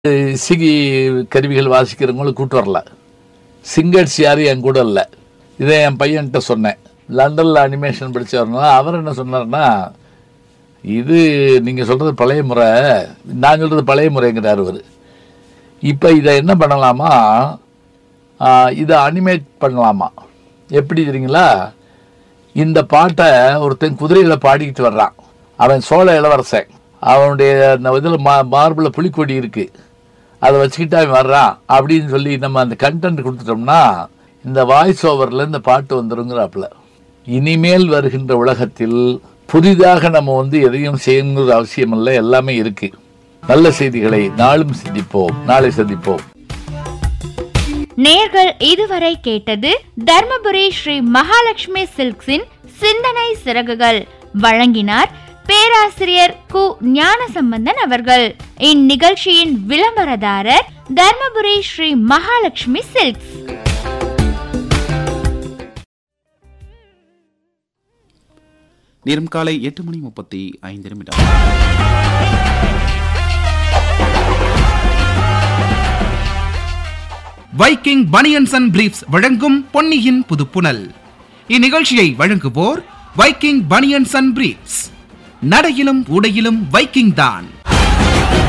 இசைக்கு கருவிகள் வாசிக்கிறவங்களும் கூட்டு வரல சிங்கர்ஸ் யாரும் என் கூட இல்லை இதை என் பையன்கிட்ட சொன்னேன் லண்டனில் அனிமேஷன் படித்தவர்னா அவர் என்ன சொன்னார்னா இது நீங்கள் சொல்கிறது பழைய முறை நான் சொல்கிறது பழைய முறைங்கிறார் அவர் இப்போ இதை என்ன பண்ணலாமா ஆ, இதை அனிமேட் பண்ணலாமா எப்படி தெரியுங்களா இந்த பாட்டை ஒருத்தன் குதிரையில் பாடிக்கிட்டு வர்றான் அவன் சோழ இளவரசன் அவனுடைய அந்த இதில் மா மார்பில் புலிக்கொடி இருக்கு அதை வச்சுக்கிட்டு அவன் வர்றான் அப்படின்னு சொல்லி நம்ம அந்த கண்டென்ட் கொடுத்துட்டோம்னா இந்த வாய்ஸ் ஓவரில் இந்த பாட்டு வந்துருங்கிறாப்புல இனிமேல் வருகின்ற உலகத்தில் புதிதாக நம்ம வந்து எதையும் செய்யணுங்கிற அவசியம் இல்லை எல்லாமே இருக்கு நல்ல செய்திகளை நாளும் சிந்திப்போம் நாளை சந்திப்போம் நேர்கள் இதுவரை கேட்டது தர்மபுரி ஸ்ரீ மகாலட்சுமி சில்க்ஸின் சிந்தனை சிறகுகள் வழங்கினார் பேராசிரியர் கு ஞானசம்பந்தன் அவர்கள் இந்நிகழ்ச்சியின் விளம்பரதாரர் தர்மபுரி ஸ்ரீ மகாலட்சுமி சில்க்ஸ் நேரம் காலை எட்டு மணி முப்பத்தி ஐந்து நிமிடம் வைக்கிங் பனியன்ஸ் அண்ட் பிரீப்ஸ் வழங்கும் பொன்னியின் புதுப்புனல் இந்நிகழ்ச்சியை வழங்குவோர் வைக்கிங் பனியன்ஸ் அண்ட் பிரீப்ஸ் நடையிலும் உடையிலும் வைக்கிங் தான்